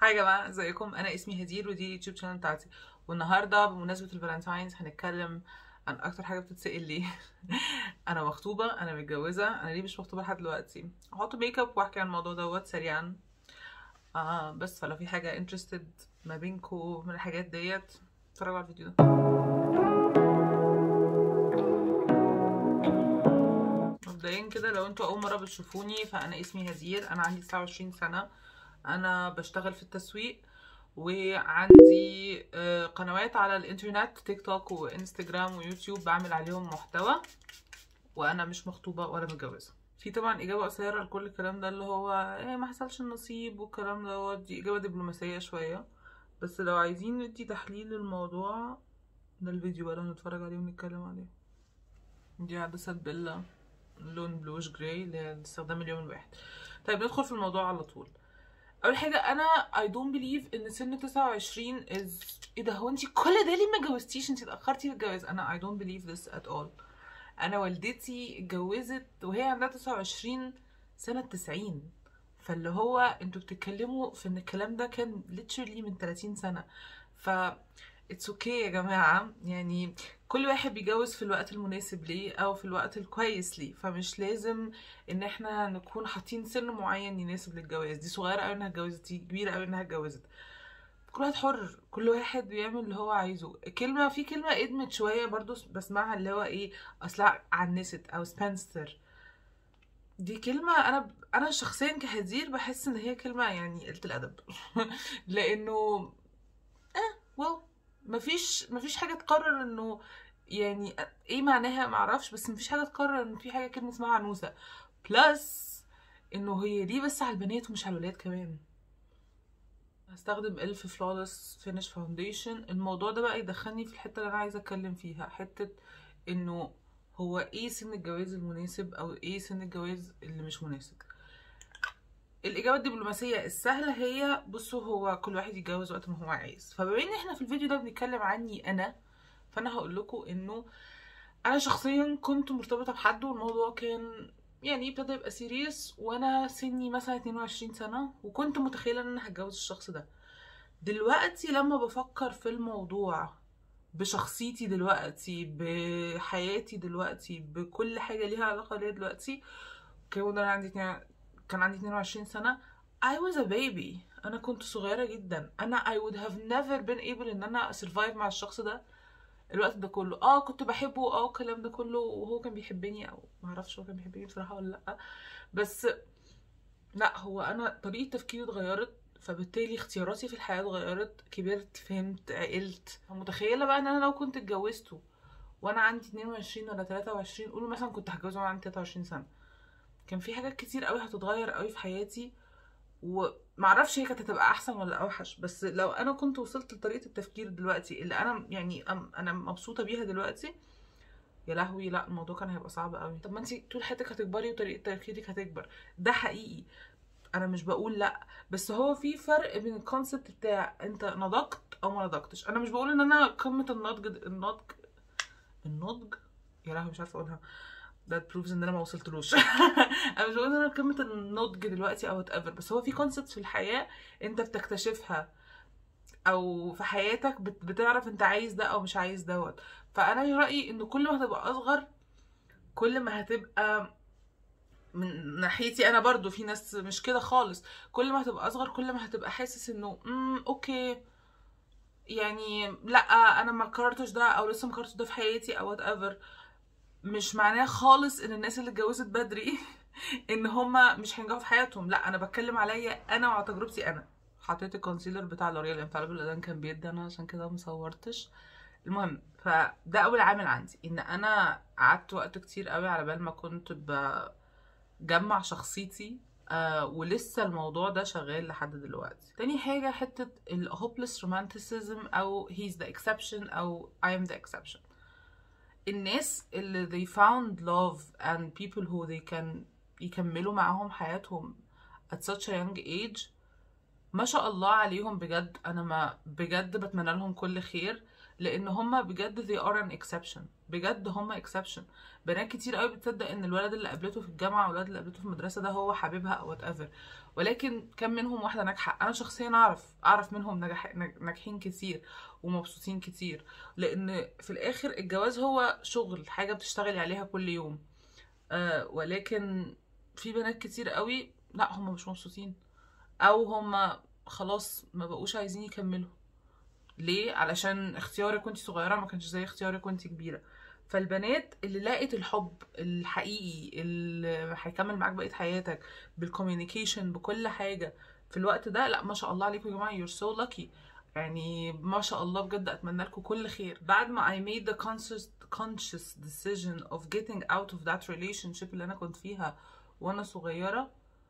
هاي يا جماعه ازيكم انا اسمي هدير ودي اليوتيوب شانل بتاعتي والنهارده بمناسبه الفالنتاينز هنتكلم عن اكتر حاجه بتتسال لي انا مخطوبه انا متجوزه انا ليه مش مخطوبه لحد دلوقتي هحط ميك اب واحكي عن الموضوع دوت سريعا آه بس فلو في حاجه انترستد ما بينكم من الحاجات ديت اتفرجوا على الفيديو ده مبدئيا كده لو انتوا اول مره بتشوفوني فانا اسمي هدير انا عندي 29 سنه انا بشتغل في التسويق وعندي قنوات على الانترنت تيك توك وانستجرام ويوتيوب بعمل عليهم محتوى وانا مش مخطوبه ولا متجوزه في طبعا اجابه قصيره لكل الكلام ده اللي هو ايه ما حصلش النصيب والكلام دوت دي اجابه دبلوماسيه شويه بس لو عايزين ندي تحليل للموضوع ده الفيديو بقى نتفرج عليه ونتكلم عليه دي عدسه بيلا لون بلوش جراي اللي هي استخدام اليوم الواحد طيب ندخل في الموضوع على طول اول حاجه انا I don't believe ان سن 29 is ايه ده هو انت كل ده ليه ما اتجوزتيش انت اتاخرتي في الجواز انا I don't believe this at all انا والدتي اتجوزت وهي عندها 29 سنه 90 فاللي هو انتوا بتتكلموا في ان الكلام ده كان literally من 30 سنه ف اتس اوكي okay يا جماعه يعني كل واحد بيجوز في الوقت المناسب ليه او في الوقت الكويس ليه فمش لازم ان احنا نكون حاطين سن معين يناسب للجواز دي صغيره قوي انها اتجوزت دي كبيره قوي انها اتجوزت كل واحد حر كل واحد بيعمل اللي هو عايزه كلمه في كلمه ادمت شويه برضو بسمعها اللي هو ايه اصلا عنست او سبنستر دي كلمة أنا أنا شخصيا كهدير بحس إن هي كلمة يعني قلة الأدب لأنه اه واو مفيش مفيش حاجه تقرر انه يعني ايه معناها معرفش بس مفيش حاجه تقرر ان في حاجه كلمه اسمها عنوسه بلس انه هي دي بس على البنات ومش على الولاد كمان هستخدم الف فلولس فينش فاونديشن الموضوع ده بقى يدخلني في الحته اللي انا عايزه اتكلم فيها حته انه هو ايه سن الجواز المناسب او ايه سن الجواز اللي مش مناسب الاجابه الدبلوماسيه السهله هي بصوا هو كل واحد يتجوز وقت ما هو عايز فبما ان احنا في الفيديو ده بنتكلم عني انا فانا هقول لكم انه انا شخصيا كنت مرتبطه بحد والموضوع كان يعني ابتدى يبقى سيريس وانا سني مثلا 22 سنه وكنت متخيله ان انا هتجوز الشخص ده دلوقتي لما بفكر في الموضوع بشخصيتي دلوقتي بحياتي دلوقتي بكل حاجه ليها علاقه ليا دلوقتي كون انا عندي كان عندي 22 سنة I was a baby أنا كنت صغيرة جدا أنا I would have never been able إن أنا survive مع الشخص ده الوقت ده كله اه كنت بحبه اه الكلام ده كله وهو كان بيحبني او معرفش هو كان بيحبني بصراحة ولا لأ بس لا هو أنا طريقة تفكيري اتغيرت فبالتالي اختياراتي في الحياة اتغيرت كبرت فهمت عقلت متخيلة بقى ان انا لو كنت اتجوزته وانا عندي 22 ولا 23 قولوا مثلا كنت هتجوزه وانا عندي 23 سنة كان في حاجات كتير قوي هتتغير قوي في حياتي ومعرفش هي كانت هتبقى احسن ولا اوحش بس لو انا كنت وصلت لطريقه التفكير دلوقتي اللي انا يعني انا مبسوطه بيها دلوقتي يا لهوي لا الموضوع كان هيبقى صعب قوي طب ما انت طول حياتك هتكبري وطريقه تفكيرك هتكبر ده حقيقي انا مش بقول لا بس هو في فرق بين الكونسبت بتاع انت نضجت او ما نضجتش انا مش بقول ان انا قمه النضج النضج النضج يا لهوي مش عارفه اقولها that proves ان انا ما وصلتلوش انا مش بقول ان انا قمه النضج دلوقتي او whatever بس هو في كونسبت في الحياه انت بتكتشفها او في حياتك بتعرف انت عايز ده او مش عايز دوت فانا رايي ان كل ما هتبقى اصغر كل ما هتبقى من ناحيتي انا برضو في ناس مش كده خالص كل ما هتبقى اصغر كل ما هتبقى حاسس انه امم اوكي يعني لا انا ما قررتش ده او لسه ما قررتش ده في حياتي او whatever مش معناه خالص ان الناس اللي اتجوزت بدري ان هما مش هينجحوا في حياتهم لا انا بتكلم عليا انا وعلى تجربتي انا حطيت الكونسيلر بتاع لوريال انفاليبل الاذان كان بيدي انا عشان كده مصورتش المهم فده اول عامل عندي ان انا قعدت وقت كتير قوي على بال ما كنت بجمع شخصيتي آه ولسه الموضوع ده شغال لحد دلوقتي تاني حاجة حتة الهوبلس رومانتسيزم او he's the exception او I am the exception الناس اللي they found love and people who they can يكملوا معاهم حياتهم at such a young age ما شاء الله عليهم بجد انا ما بجد بتمنى لهم كل خير لان هما بجد they are an exception بجد هما exception بنات كتير قوي بتصدق ان الولد اللي قابلته في الجامعه والولد اللي قابلته في المدرسه ده هو حبيبها او whatever ولكن كم منهم واحده ناجحه انا شخصيا اعرف اعرف منهم نجح ناجحين كتير ومبسوطين كتير لان في الاخر الجواز هو شغل حاجه بتشتغلي عليها كل يوم آه ولكن في بنات كتير قوي لا هم مش مبسوطين او هم خلاص ما بقوش عايزين يكملوا ليه علشان اختيارك وانت صغيره ما كانش زي اختيارك وانت كبيره فالبنات اللي لقت الحب الحقيقي اللي هيكمل معاك بقيه حياتك بالكوميونيكيشن بكل حاجه في الوقت ده لا ما شاء الله عليكم يا جماعه you're so lucky يعني ما شاء الله بجد اتمنى لكم كل خير بعد ما I made the conscious conscious decision of getting out of that relationship اللي انا كنت فيها وانا صغيره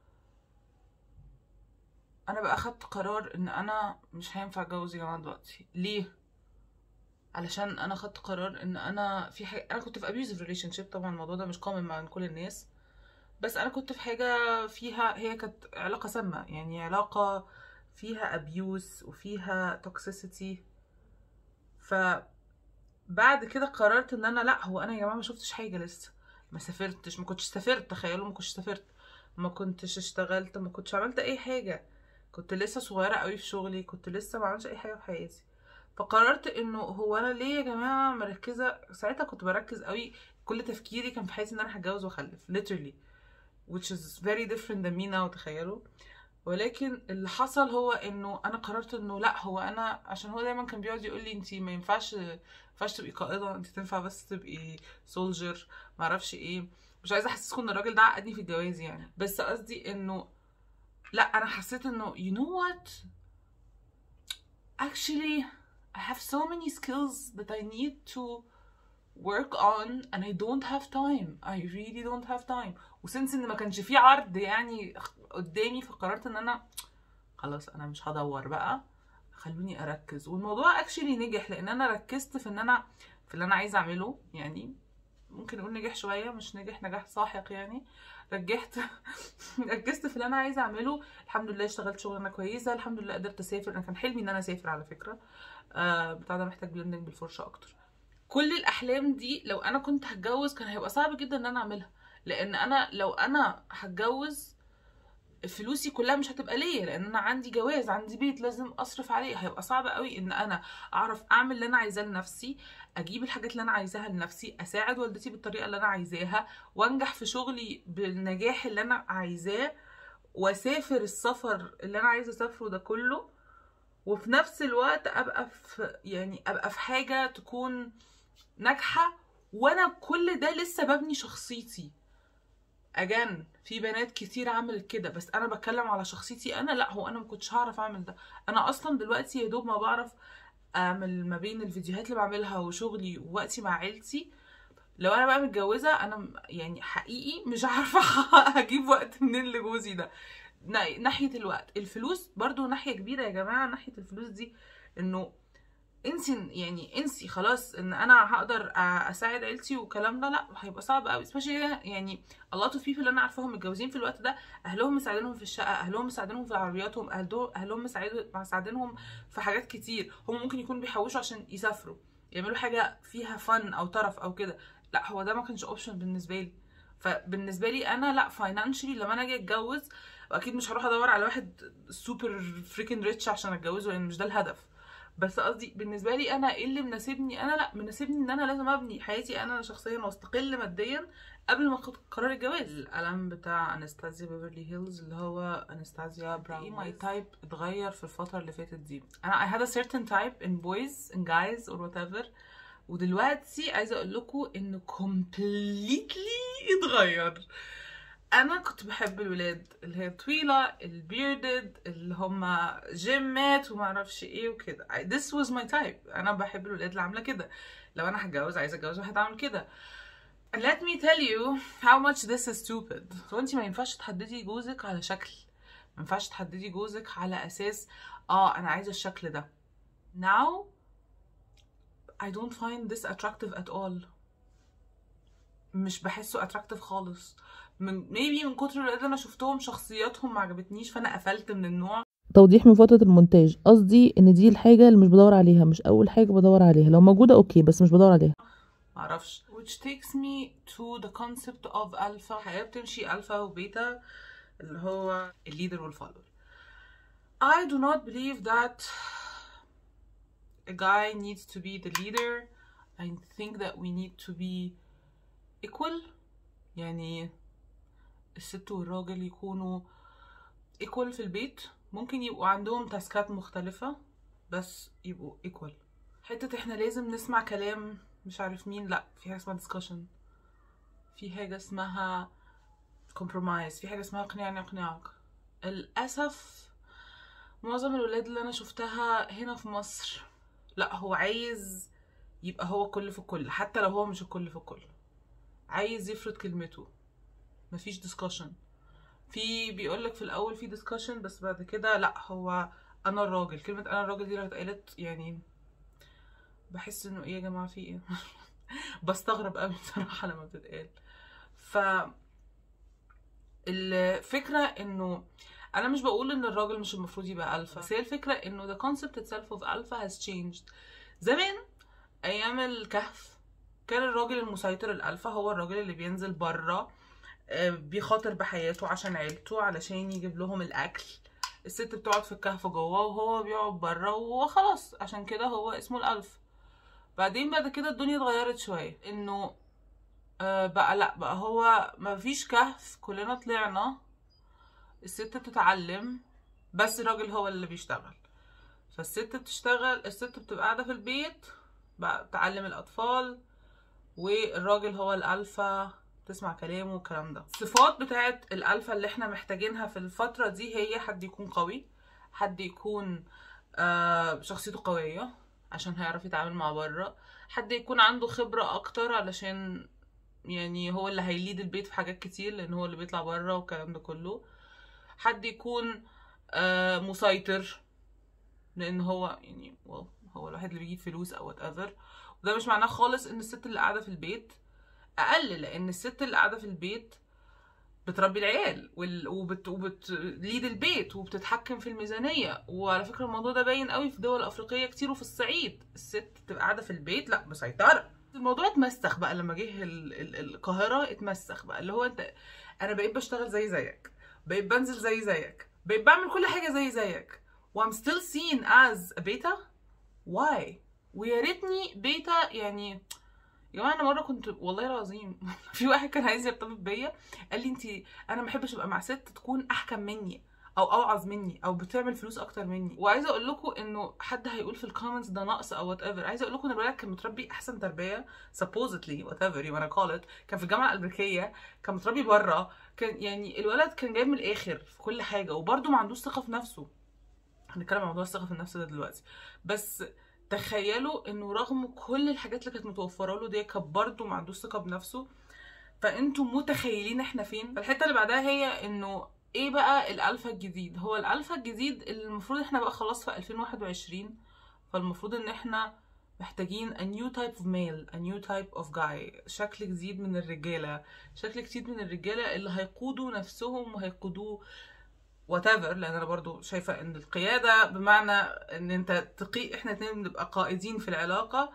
انا بقى اخدت قرار ان انا مش هينفع اتجوز يا جماعه دلوقتي ليه علشان انا خدت قرار ان انا في حاجه انا كنت في abusive relationship طبعا الموضوع ده مش common مع كل الناس بس انا كنت في حاجه فيها هي كانت علاقه سامه يعني علاقه فيها abuse وفيها toxicity ف بعد كده قررت ان انا لا هو انا يا جماعه ما شفتش حاجه لسه ما سافرتش ما كنتش سافرت تخيلوا ما كنتش سافرت ما كنتش اشتغلت ما كنتش عملت اي حاجه كنت لسه صغيره قوي في شغلي كنت لسه ما عملتش اي حاجه في حياتي فقررت انه هو انا ليه يا جماعه مركزه ساعتها كنت بركز قوي كل تفكيري كان في حياتي ان انا هتجوز واخلف literally which is very different than me now تخيلوا ولكن اللي حصل هو انه انا قررت انه لا هو انا عشان هو دايما كان بيقعد يقول لي انت ما ينفعش ما ينفعش تبقي قائده انت تنفع بس تبقي سولجر ما اعرفش ايه مش عايزه احسسكم ان الراجل ده عقدني في الجواز يعني بس قصدي انه لا انا حسيت انه you know what actually I have so many skills that I need to work on and I don't have time I really don't have time وسنس ان ما كانش في عرض يعني قدامي فقررت ان انا خلاص انا مش هدور بقى خلوني اركز والموضوع اكشلي نجح لان انا ركزت في ان انا في اللي انا عايزه اعمله يعني ممكن نقول نجح شويه مش نجح نجاح ساحق يعني رجحت ركزت في اللي انا عايزه اعمله الحمد لله اشتغلت شغلانه كويسه الحمد لله قدرت اسافر انا كان حلمي ان انا اسافر على فكره آه بتاع ده محتاج بلندنج بالفرشه اكتر كل الاحلام دي لو انا كنت هتجوز كان هيبقى صعب جدا ان انا اعملها لان انا لو انا هتجوز فلوسي كلها مش هتبقى ليا لان انا عندي جواز عندي بيت لازم اصرف عليه هيبقى صعب قوي ان انا اعرف اعمل اللي انا عايزاه لنفسي اجيب الحاجات اللي انا عايزاها لنفسي اساعد والدتي بالطريقه اللي انا عايزاها وانجح في شغلي بالنجاح اللي انا عايزاه واسافر السفر اللي انا عايزه اسافره ده كله وفي نفس الوقت ابقى في يعني ابقى في حاجه تكون ناجحه وانا كل ده لسه ببني شخصيتي اجان في بنات كتير عملت كده بس انا بتكلم على شخصيتي انا لا هو انا ما كنتش هعرف اعمل ده انا اصلا دلوقتي يا دوب ما بعرف اعمل ما بين الفيديوهات اللي بعملها وشغلي ووقتي مع عيلتي لو انا بقى متجوزه انا يعني حقيقي مش عارفه هجيب وقت منين لجوزي ده ناحيه الوقت الفلوس برضو ناحيه كبيره يا جماعه ناحيه الفلوس دي انه انسي يعني انسي خلاص ان انا هقدر اساعد عيلتي والكلام ده لا هيبقى صعب قوي سبيشالي يعني الله تو بيبل اللي انا عارفاهم متجوزين في الوقت ده اهلهم مساعدينهم في الشقه اهلهم مساعدينهم في عربياتهم اهلهم مساعدينهم في حاجات كتير هم ممكن يكونوا بيحوشوا عشان يسافروا يعملوا حاجه فيها فن او طرف او كده لا هو ده ما كانش اوبشن بالنسبه لي فبالنسبه لي انا لا فاينانشلي لما انا اجي اتجوز واكيد مش هروح ادور على واحد سوبر فريكن ريتش عشان اتجوزه لان يعني مش ده الهدف بس قصدي بالنسبه لي انا ايه اللي مناسبني انا لا مناسبني ان انا لازم ابني حياتي انا شخصيا واستقل ماديا قبل ما اخد قرار الجواز القلم بتاع انستازيا بيفرلي هيلز اللي هو انستازيا براون ايه ماي تايب اتغير في الفتره اللي فاتت دي انا I had a certain type in boys in guys or whatever ودلوقتي عايزه اقول لكم انه completely اتغير انا كنت بحب الولاد اللي هي طويله البيردد اللي هم جيمات وما اعرفش ايه وكده this was my type انا بحب الولاد اللي عامله كده لو انا هتجوز عايزه اتجوز واحد عامل كده let me tell you how much this is stupid so انت ما ينفعش تحددي جوزك على شكل ما ينفعش تحددي جوزك على اساس اه انا عايزه الشكل ده now I don't find this attractive at all مش بحسه attractive خالص من maybe من كتر الولاد انا شفتهم شخصياتهم ما عجبتنيش فانا قفلت من النوع توضيح من فترة المونتاج قصدي ان دي الحاجة اللي مش بدور عليها مش اول حاجة بدور عليها لو موجودة اوكي بس مش بدور عليها معرفش which takes me to the concept of alpha الحياة بتمشي alpha وبيتا اللي هو الليدر والفولور I do not believe that a guy needs to be the leader I think that we need to be equal يعني الست والراجل يكونوا equal في البيت ممكن يبقوا عندهم تاسكات مختلفة بس يبقوا equal حتة احنا لازم نسمع كلام مش عارف مين لا في حاجة اسمها discussion في حاجة اسمها compromise في حاجة اسمها اقنعني اقنعك للأسف معظم الولاد اللي أنا شفتها هنا في مصر لا هو عايز يبقى هو كل في الكل حتى لو هو مش الكل في الكل عايز يفرض كلمته مفيش discussion في بيقولك في الأول في discussion بس بعد كده لا هو أنا الراجل كلمة أنا الراجل دي لو اتقالت يعني بحس انه ايه يا جماعه في ايه بستغرب قوي بصراحه لما بتتقال ف الفكره انه انا مش بقول ان الراجل مش المفروض يبقى الفا بس هي الفكره انه the concept itself of alpha has changed زمان ايام الكهف كان الراجل المسيطر الالفا هو الراجل اللي بينزل بره بيخاطر بحياته عشان عيلته علشان يجيب لهم الاكل الست بتقعد في الكهف جوه وهو بيقعد بره وخلاص عشان كده هو اسمه الالف بعدين بعد كده الدنيا اتغيرت شويه انه آه بقى لا بقى هو ما فيش كهف كلنا طلعنا الست بتتعلم بس الراجل هو اللي بيشتغل فالست بتشتغل الست بتبقى قاعده في البيت بقى بتعلم الاطفال والراجل هو الالفا تسمع كلامه والكلام ده الصفات بتاعت الالفا اللي احنا محتاجينها في الفتره دي هي حد يكون قوي حد يكون آه شخصيته قويه عشان هيعرف يتعامل مع بره حد يكون عنده خبره اكتر علشان يعني هو اللي هيليد البيت في حاجات كتير لان هو اللي بيطلع بره والكلام ده كله حد يكون آه مسيطر لان هو يعني هو الواحد اللي بيجيب فلوس او وات ايفر وده مش معناه خالص ان الست اللي قاعده في البيت اقل لان الست اللي قاعده في البيت بتربي العيال وال... وبت... وبتليد البيت وبتتحكم في الميزانيه وعلى فكره الموضوع ده باين قوي في دول افريقيه كتير وفي الصعيد الست تبقى قاعده في البيت لا مسيطره الموضوع اتمسخ بقى لما جه ال... ال... القاهره اتمسخ بقى اللي هو انت انا بقيت بشتغل زي زيك بقيت بنزل زي زيك بقيت بعمل كل حاجه زي زيك وام ستيل seen as a بيتا واي ويا ريتني بيتا يعني يا جماعه انا مره كنت والله العظيم في واحد كان عايز يرتبط بيا قال لي انت انا ما بحبش ابقى مع ست تكون احكم مني او اوعظ مني او بتعمل فلوس اكتر مني وعايزه اقول لكم انه حد هيقول في الكومنتس ده نقص او وات ايفر عايزه اقول لكم ان الولد كان متربي احسن تربيه supposedly وات ايفر يو كول ات كان في الجامعه الامريكيه كان متربي بره كان يعني الولد كان جايب من الاخر في كل حاجه وبرده ما عندوش ثقه في نفسه هنتكلم عن موضوع الثقه في النفس ده دلوقتي بس تخيلوا انه رغم كل الحاجات اللي كانت متوفره له دي كان برضه ما عندوش ثقه بنفسه فانتوا متخيلين احنا فين الحته اللي بعدها هي انه ايه بقى الالفا الجديد هو الالفا الجديد اللي المفروض احنا بقى خلاص في 2021 فالمفروض ان احنا محتاجين a new type of male a new type of guy شكل جديد من الرجاله شكل جديد من الرجاله اللي هيقودوا نفسهم وهيقودوا whatever لان انا برضو شايفه ان القياده بمعنى ان انت تقي احنا اتنين نبقى قائدين في العلاقه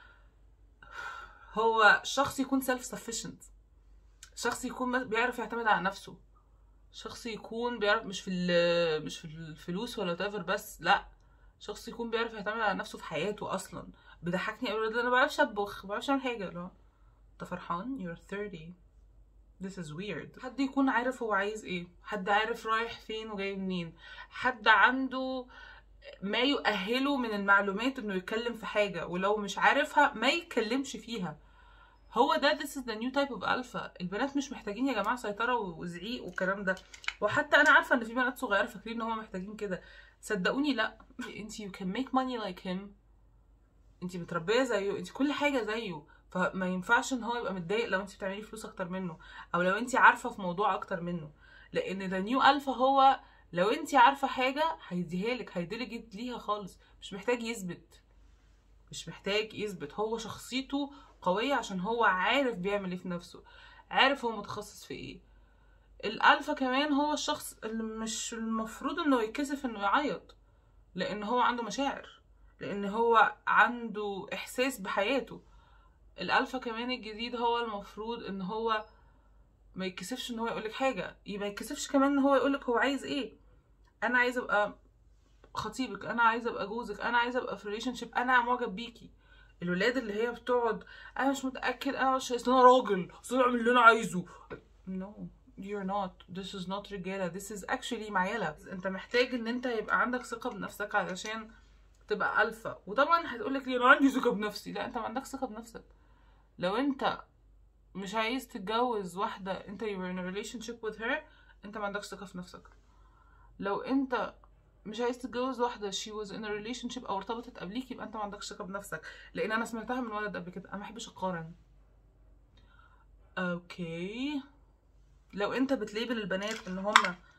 هو شخص يكون self sufficient شخص يكون بيعرف يعتمد على نفسه شخص يكون بيعرف مش في مش في الفلوس ولا whatever بس لا شخص يكون بيعرف يعتمد على نفسه في حياته اصلا بيضحكني قوي انا ما بعرفش اطبخ ما بعرفش اعمل حاجه لا انت فرحان you're 30 This is weird حد يكون عارف هو عايز ايه حد عارف رايح فين وجاي منين حد عنده ما يؤهله من المعلومات انه يتكلم في حاجه ولو مش عارفها ما يتكلمش فيها هو ده this is the new type of alpha البنات مش محتاجين يا جماعه سيطره وزعيق والكلام ده وحتى انا عارفه ان في بنات صغيره فاكرين ان هم محتاجين كده صدقوني لا انت you can make money like him انت متربيه زيه انت كل حاجه زيه فما ينفعش ان هو يبقى متضايق لو انت بتعملي فلوس اكتر منه او لو انت عارفه في موضوع اكتر منه لان ده نيو الفا هو لو انت عارفه حاجه هيديها لك هيديليجيت ليها خالص مش محتاج يثبت مش محتاج يثبت هو شخصيته قويه عشان هو عارف بيعمل ايه في نفسه عارف هو متخصص في ايه الالفا كمان هو الشخص اللي مش المفروض انه يتكسف انه يعيط لان هو عنده مشاعر لان هو عنده احساس بحياته الالفا كمان الجديد هو المفروض ان هو ما يتكسفش ان هو يقولك حاجه يبقى يتكسفش كمان ان هو يقولك هو عايز ايه انا عايزه ابقى خطيبك انا عايزه ابقى جوزك انا عايزه ابقى في ريليشن شيب انا معجب بيكي الولاد اللي هي بتقعد انا مش متاكد انا مش اصل انا راجل اصل انا اعمل اللي انا عايزه no you're not this is not رجاله this is actually معيله انت محتاج ان انت يبقى عندك ثقه بنفسك علشان تبقى الفا وطبعا هتقولك ليه انا عندي ثقه بنفسي لا انت ما عندكش ثقه بنفسك لو انت مش عايز تتجوز واحده انت you were in a relationship with her انت ما عندكش ثقه في نفسك لو انت مش عايز تتجوز واحده she was in a relationship او ارتبطت قبليك يبقى انت ما عندكش ثقه بنفسك لان انا سمعتها من ولد قبل كده انا ما بحبش اقارن اوكي لو انت بتليبل البنات ان هم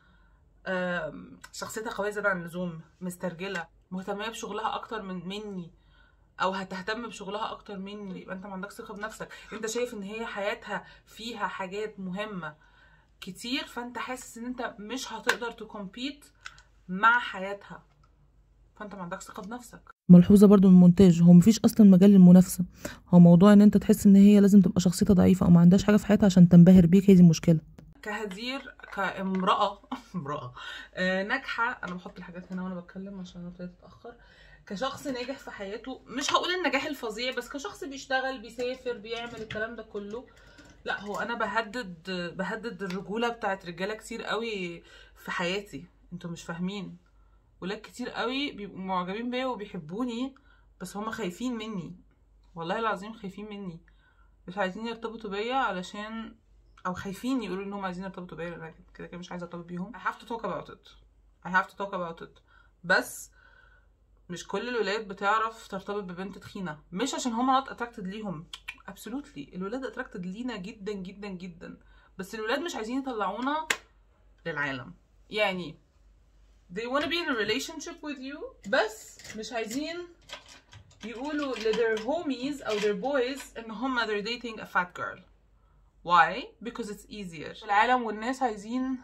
شخصيتها قويه زياده عن اللزوم مسترجله مهتميه بشغلها اكتر من مني او هتهتم بشغلها اكتر مني يبقى انت ما عندكش ثقه بنفسك انت شايف ان هي حياتها فيها حاجات مهمه كتير فانت حاسس ان انت مش هتقدر تكمبيت مع حياتها فانت ما عندكش ثقه بنفسك ملحوظة برضو من المونتاج هو مفيش اصلا مجال للمنافسة هو موضوع ان انت تحس ان هي لازم تبقى شخصيتها ضعيفة او ما عندهاش حاجة في حياتها عشان تنبهر بيك هي دي المشكلة كهدير كامرأة امرأة آه ناجحة أنا بحط الحاجات هنا وأنا بتكلم عشان أنا ابتديت أتأخر كشخص ناجح في حياته مش هقول النجاح الفظيع بس كشخص بيشتغل بيسافر بيعمل الكلام ده كله لا هو أنا بهدد بهدد الرجولة بتاعت رجالة كتير قوي في حياتي انتوا مش فاهمين ولاد كتير قوي بيبقوا معجبين بيا وبيحبوني بس هما خايفين مني والله العظيم خايفين مني مش عايزين يرتبطوا بيا علشان او خايفين يقولوا انهم عايزين يرتبطوا بيا انا كده كده مش عايزه ارتبط بيهم I have to talk about it I have to talk about it بس مش كل الولاد بتعرف ترتبط ببنت تخينه مش عشان هما not attracted ليهم absolutely الولاد attracted لينا جدا جدا جدا بس الولاد مش عايزين يطلعونا للعالم يعني they wanna be in a relationship with you بس مش عايزين يقولوا ل their homies أو their boys إن هما they're dating a fat girl why because it's easier العالم والناس عايزين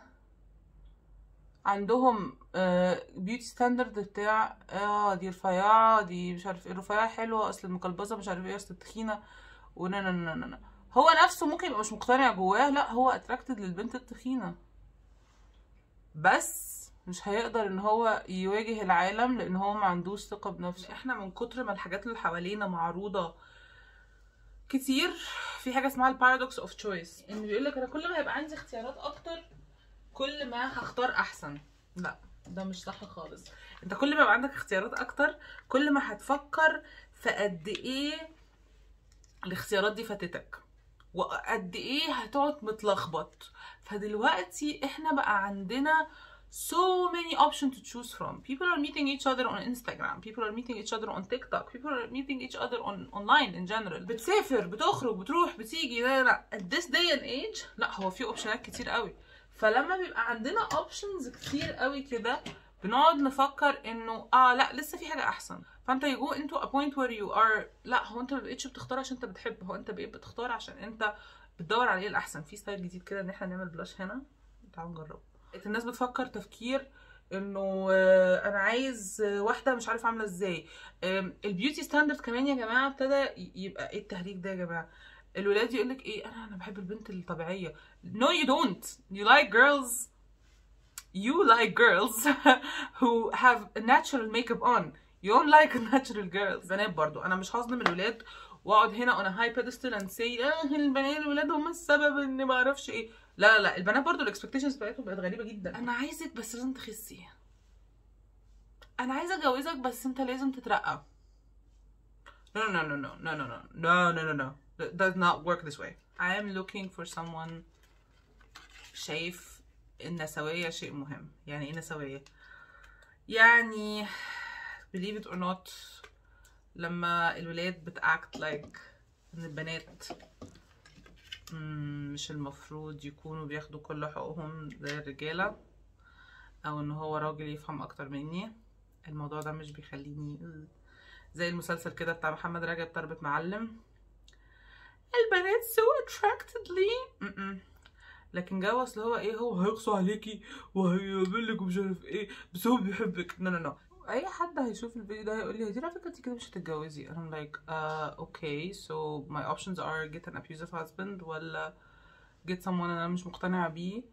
عندهم بيوتي ستاندرد بتاع اه دي رفيعة دي مش عارف ايه الرفيعة حلوة اصل المقلبصة مش عارف ايه اصل التخينة ونا نا نا نا نا هو نفسه ممكن يبقى مش مقتنع جواه لا هو اتراكتد للبنت التخينة بس مش هيقدر ان هو يواجه العالم لان هو ما عندوش ثقة بنفسه احنا من كتر ما الحاجات اللي حوالينا معروضة كتير في حاجة اسمها البارادوكس اوف تشويس ان بيقولك انا كل ما هيبقى عندي اختيارات اكتر كل ما هختار احسن لا ده مش صح خالص انت كل ما يبقى عندك اختيارات اكتر كل ما هتفكر في قد ايه الاختيارات دي فاتتك وقد ايه هتقعد متلخبط فدلوقتي احنا بقى عندنا so many options to choose from. People are meeting each other on Instagram. People are meeting each other on TikTok. People are meeting each other on online in general. بتسافر بتخرج بتروح بتيجي لا لا at this day and age لا هو في اوبشنات كتير قوي فلما بيبقى عندنا options كتير قوي كده بنقعد نفكر انه اه لا لسه في حاجه احسن فانت you go into a point where you are لا هو انت ما بقتش بتختار عشان انت بتحب هو انت بقيت بتختار عشان انت بتدور على ايه الاحسن في ستايل جديد كده ان احنا نعمل بلاش هنا تعالوا نجربه الناس بتفكر تفكير انه آه، انا عايز آه، واحده مش عارف عامله ازاي آم، البيوتي ستاندرد كمان يا جماعه ابتدى ي- يبقى ايه التهريج ده يا جماعه الولاد يقول لك ايه انا انا بحب البنت الطبيعيه no you don't you like girls you like girls who have a natural makeup on you don't like natural girls بنات برضو انا مش هظلم الولاد واقعد هنا on a high pedestal and say اه البنات الولاد هم السبب ان ما اعرفش ايه لا لا لا البنات برضو الاكسبكتيشنز بتاعتهم بقت غريبه جدا انا عايزك بس لازم تخسي انا عايزه اتجوزك بس انت لازم تترقى no no no no no no no no no no no that does not work this way I am looking for someone شايف النسوية شيء مهم يعني ايه نسوية يعني believe it or not لما الولاد بتاكت like ان البنات مم، مش المفروض يكونوا بياخدوا كل حقوقهم زي الرجالة او ان هو راجل يفهم اكتر مني الموضوع ده مش بيخليني زي المسلسل كده بتاع محمد رجب تربة معلم البنات so attracted لي م-م. لكن جو اصل هو ايه هو هيقسو عليكي وهيعمل لك ومش عارف ايه بس هو بيحبك نو نو نو اي حد هيشوف الفيديو ده هيقول لي دي على فكره انت كده مش هتتجوزي انا like uh, okay so my options are get an abusive husband ولا get someone انا مش مقتنعه بيه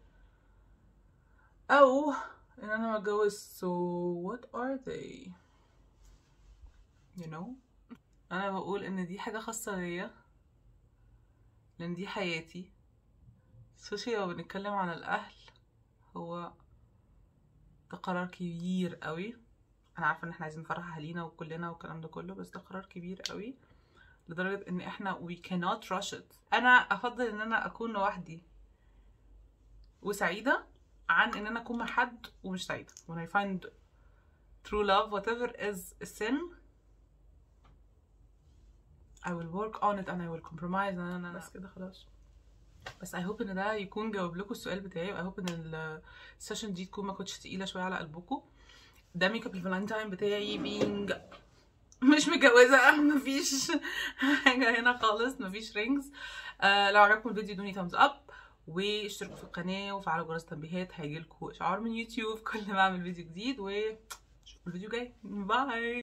او ان انا ما اتجوز so what are they you know انا بقول ان دي حاجه خاصه ليا لان دي حياتي سوشي لو بنتكلم عن الاهل هو ده قرار كبير قوي انا عارفه ان احنا عايزين نفرح اهالينا وكلنا والكلام ده كله بس ده قرار كبير قوي لدرجه ان احنا we cannot rush it انا افضل ان انا اكون لوحدي وسعيده عن ان انا اكون مع حد ومش سعيده when I find true love whatever is a sin I will work on it and I will compromise انا انا بس كده خلاص بس I hope ان ده يكون جاوب لكم السؤال بتاعي و I hope ان السيشن دي تكون ما كنتش تقيله شويه على قلبكم ده ميك اب الفالنتاين بتاعي being مش متجوزه مفيش حاجه هنا خالص مفيش رينجز آه لو عجبكم الفيديو ادوني thumbs up واشتركوا في القناه وفعلوا جرس التنبيهات هيجيلكوا اشعار من يوتيوب كل ما اعمل فيديو جديد واشوفكم الفيديو جاي باي